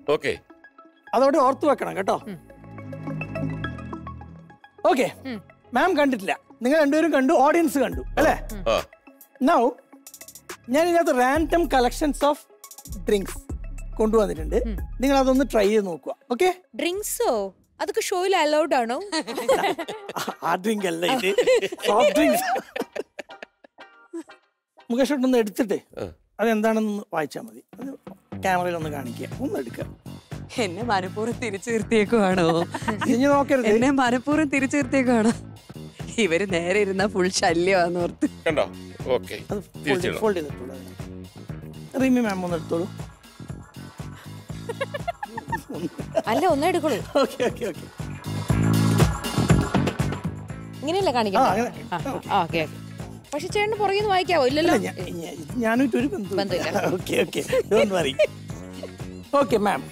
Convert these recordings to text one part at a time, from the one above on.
Okay അതോടെ ഓർത്ത് വെക്കണം കേട്ടോ ഓക്കെ മാം കണ്ടിട്ടില്ല നിങ്ങൾ രണ്ടുപേരും കണ്ടു ഓഡിയൻസ് കണ്ടു അല്ലേ ആ നൗ ഞാൻ ഇതിനകത്ത് റാൻഡം കളക്ഷൻസ് ഓഫ് ഡ്രിങ്ക്സ് കൊണ്ടുവന്നിട്ടുണ്ട് നിങ്ങൾ അതൊന്ന് ട്രൈ ചെയ്ത് നോക്കുക ഓക്കെ ഡ്രിങ്ക്സോ അതൊക്കെ ഷോയിൽ അലൗഡ് ആണോ ആ ഡ്രിങ്ക് അല്ല ഇത് സോഫ്റ്റ് ഡ്രിങ്ക്സ് മുകേഷ് ഒന്ന് എടുത്തിട്ട് ആ. അതെന്താണെന്ന് വായിച്ചാൽ മതി അത് ക്യാമറയിൽ ഒന്ന് കാണിക്കുക ഒന്ന് എടുക്കുക എന്നെ മനഃപൂർവ്വം തിരിച്ചു നിർത്തിയേക്കുവാണോ ഇനി നോക്കരുത് എന്നെ മനഃപൂർവ്വം തിരിച്ചു നിർത്തിയേക്കുവാണോ ഇവര് നേരെ ഇരുന്ന ഫുൾ ശല്യമാന്ന് ഓർത്ത് കണ്ടോ ഓക്കെ അത് തിരിച്ചിടാം. ഫോൾഡ് ചെയ്തിട്ടുള്ളൂ അതിനെ. റിമി മാം ഒന്ന് എടുത്തോളൂ അല്ല ഒന്നേ എടുക്കുള്ളൂ ഓക്കെ ഓക്കെ ഓക്കെ ഇങ്ങനെയല്ലേ ആ കാണിക്കാം അങ്ങനെ ഓക്കെ പക്ഷെ ചേട്ടന് പുറകിൽ നിന്ന് വായിക്കാവോ ഇല്ലല്ലോ ഇല്ല, ഞാൻ- ഞാൻ- ഞാനായിട്ട് ഒരു ബന്ധം ബന്ധമില്ല. Okay okay don't worry okay ma'am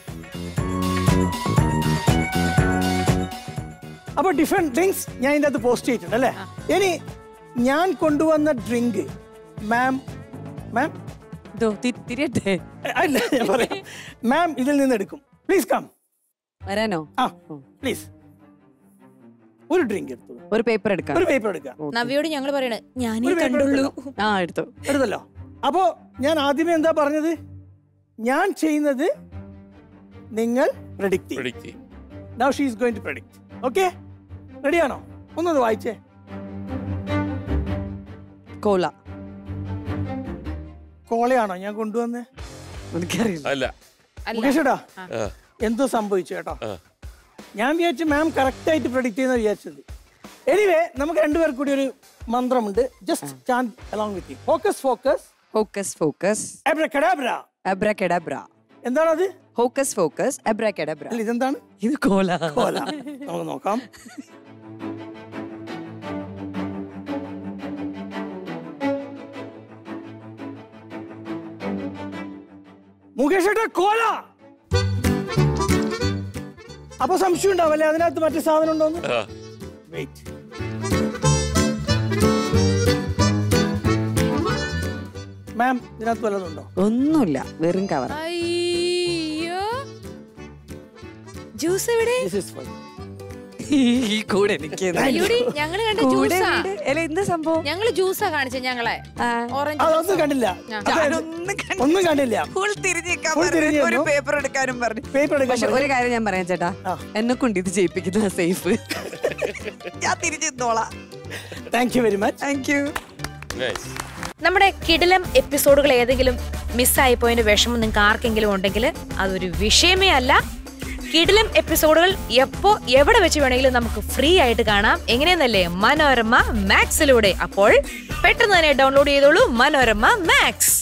അപ്പൊ ഡിഫറെന്റ് ഡ്രിങ്ക്സ് ഞാൻ ഇതിന്റെ അകത്ത് പോസ്റ്റ് ചെയ്തിട്ടുണ്ട് അല്ലേ ഇനി ഞാൻ കൊണ്ടുവന്ന ഡ്രിങ്ക് മാം മാം ഇതോ തി- തിരിയട്ടെ അല്ല ഞാൻ പറയാം മാം ഇതിൽ നിന്ന് എടുക്കും പ്ലീസ് കം വരാനോ ആ പ്ലീസ് ഒരു ഡ്രിങ്ക് എടുത്തോളൂ ഒരു പേപ്പർ എടുക്കാം ഒരു പേപ്പർ എടുക്കുക നവിയോട് ഞങ്ങൾ പറയണേ ഞാനേ ഒരു paper കണ്ടുള്ളൂ എടുത്തോ. ആ എടുത്തു എടുത്തല്ലോ അപ്പോ ഞാൻ ആദ്യമേ എന്താ പറഞ്ഞത് ഞാൻ ചെയ്യുന്നത് നിങ്ങൾ പ്രഡിക്റ്റ് ചെയ്യും പിടിക്ക് now she is going to predict okay റെഡിയാണോ ഒന്നത് വായിച്ചേ കോല കോളയാണോ ഞാൻ കൊണ്ടുവന്നേ എനിക്കറിയില്ല അല്ല മുകേഷേട്ടാ ആ എന്തോ സംഭവിച്ചു കേട്ടോ ആ ഞാൻ വിചാരിച്ചു മാം കറക്റ്റ് ആയിട്ട് പ്രഡിക്റ്റ് ചെയ്യുന്ന വിചാരിച്ചത് എനിവേ നമുക്ക് രണ്ടുപേർ കൂടി ഒരു മന്ത്രമുണ്ട് just chant along with you focus focus focus focus abracadabra abracadabra എന്താണത് ഹോക്കസ് ഫോക്കസ് അബ്രാക്കെഡബ്ര അല്ല ഇതെന്താണ് ഇത് കോല കോല നമുക്ക് നോക്കാം മുകേഷ് ഏട്ടാ കോല അപ്പൊ സംശയം ഉണ്ടാവല്ലേ അതിനകത്ത് മറ്റേ സാധനം ഉണ്ടോന്ന് ആ വെയിറ്റ് മാം ഇതിനകത്ത് വല്ലതുണ്ടോ ഒന്നുമില്ല വെറും കവർ അയ്യോ ജ്യൂസ് എവിടെ ദിസ് ഇസ് ഫൈൻ ഈ കൂടെ എനിക്ക് അയ്യോടി ഞങ്ങള് കണ്ട കൂടെ ജ്യൂസാ ഉണ്ട്. അല്ല എന്ത് സംഭവം ഞങ്ങള് ജ്യൂസാ കാണിച്ചത് ഞങ്ങളെ ആ. ഓറഞ്ച് അതൊന്നും കണ്ടില്ല അതായത് ഞാനൊന്നും കണ്ടില്ല. ഒന്നും കണ്ടില്ല ഫുൾ തിരിഞ്ഞേക്കാൻ Full പറഞ്ഞു. തിരിഞ്ഞു ഒരു നിന്നു. പേപ്പർ എടുക്കാനും പറഞ്ഞു പേപ്പർ എടുക്കാൻ പക്ഷെ പറഞ്ഞു. ഒരു കാര്യം ഞാൻ പറയാം ചേട്ടാ ആ. എന്നെ കൊണ്ട് ഇത് ചെയ്യിപ്പിക്കുന്ന സേഫ് ഞാൻ തിരിച്ചെത്തോളാം thank you very much thank you nice നമ്മുടെ കിടിലം എപ്പിസോഡുകൾ ഏതെങ്കിലും മിസ്സായി പോയതിന്റെ വിഷമം നിങ്ങൾക്ക് ആർക്കെങ്കിലും ഉണ്ടെങ്കിൽ അതൊരു വിഷയമേ അല്ല കിടിലം എപ്പിസോഡുകൾ എപ്പോ എവിടെ വെച്ച് വേണമെങ്കിലും നമുക്ക് ഫ്രീ ആയിട്ട് കാണാം എങ്ങനെയെന്നല്ലേ മനോരമ മാക്സിലൂടെ അപ്പോൾ പെട്ടെന്ന് തന്നെ ഡൗൺലോഡ് ചെയ്തോളൂ മനോരമ മാക്സ്